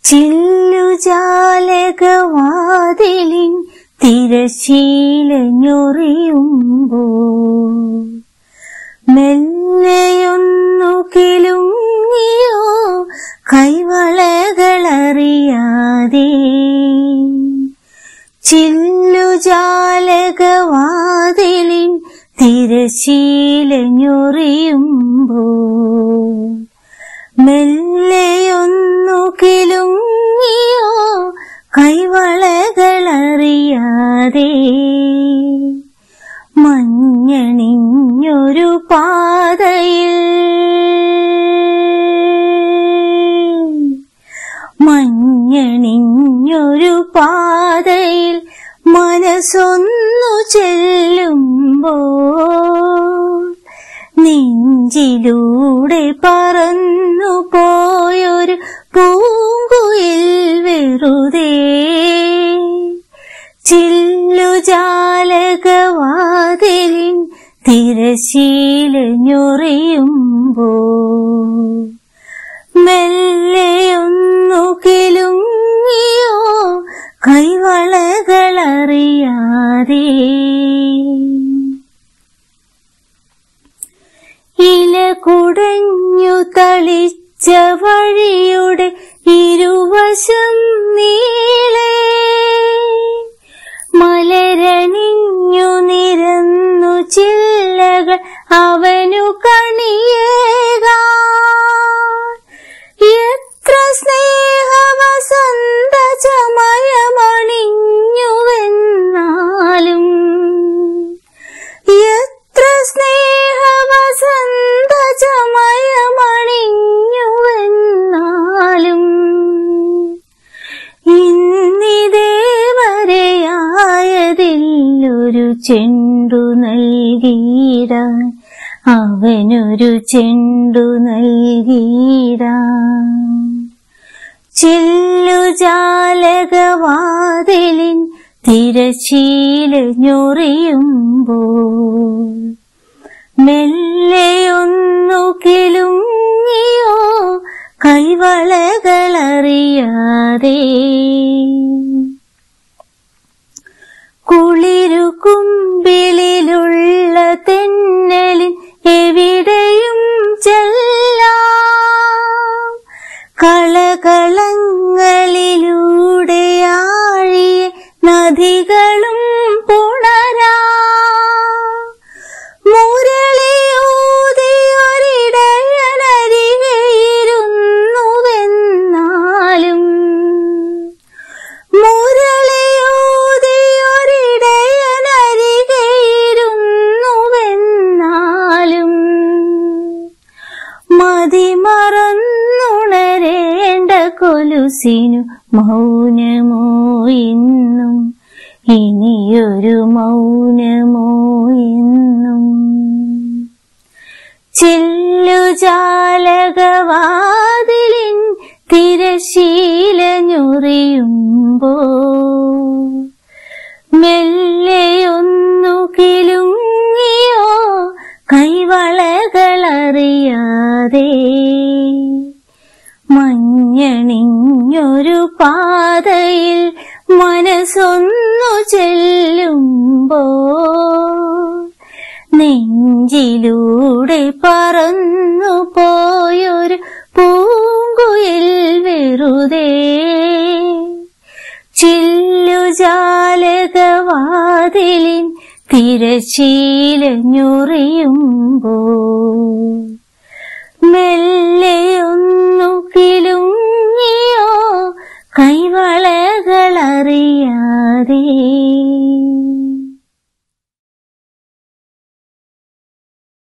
ചില്ലുജാലകവാതിലിൻ തിരശീലഞ്ഞൊറിയുമ്പോ മെല്ലയൊന്നു കിലുങ്ങിയോ കൈവളകളറിയാതെ ചില്ലുജാലകവാതിലിൻ തിരശീലഞ്ഞൊറിയുമ്പോ മെല്ലയൊന്നു കിലുങ്ങിയോ കൈവളകളറിയാതെ മഞ്ഞണിഞ്ഞൊരു പാതയിൽ മഞ്ഞണിഞ്ഞൊരു പാതയിൽ മനസ്സൊന്നു ചെല്ലുമ്പോൾ നെഞ്ചിലൂടെ പറന്നു പോയൊരു പൂങ്കുയിൽ വെറുതെ ചില്ലുജാലകവാതിലിൻ തിരശീലഞ്ഞൊറിയുമ്പോ മെല്ലെയൊന്നു കിലുങ്ങിയോ കൈവളകളറിയാതെ ഇല കുടഞ്ഞു തളിച്ച വഴിയുടെ ഇരുവശം നീളെ മലരണിഞ്ഞു നിരന്നു ചില്ലകൾ അവനു കണിയേക എത്ര സ്നേഹവസന്ത ചമയമണിഞ്ഞുവെന്നാലും എത്ര സ്നേഹവസന്ത ചമയമണിഞ്ഞുവെന്നാലും ഇന്നിതേവരെയായതില്ലൊരു ചെണ്ടു നൽകിയിടാൻ അവനൊരു ചെണ്ടു നൽകിയിടാൻ ചില്ലുജാലകവാതിലിൻ തിരശീലഞ്ഞൊറിയുമ്പോൾ മെല്ലെയൊന്നു കിലുങ്ങിയോ കൈവളകളറിയാതെ കുളിരു കുമ്പിളിലുള്ള തെന്നലിൻ എവിടെയും ചെല്ലാം കളകളങ്ങളിലൂടെ ആഴിയ നദികളും പുണരാ മുരളിയോതിയൊരിടയനരികയിരുന്നുവെന്നാലും മുരളിയോതിയൊരിടയനരികയിരുന്നുവെന്നാലും മതിമറന്നുണരേണ്ട കൊലുസിനു മൗനമോ ഇന്നും ഇനിയൊരു മൗനമോ ഇന്നും ചില്ലുജാലകവാതിലിൻ തിരശീലഞ്ഞുറിയുമ്പോ മെല്ലെയൊന്നു കിലുങ്ങിയോ കൈവളകളറിയാതെ മഞ്ഞണിഞ്ഞൊരു പാതയിൽ മനസ്സൊന്നു ചെല്ലുമ്പോ നെഞ്ചിലൂടെ പറന്നു പോയൊരു പൂങ്കുയിൽ വെറുതെ ചില്ലുജാലകവാതിലിൻ തിരശീലഞ്ഞുറിയുമ്പോ മെല്ലെയൊന്നു കിലും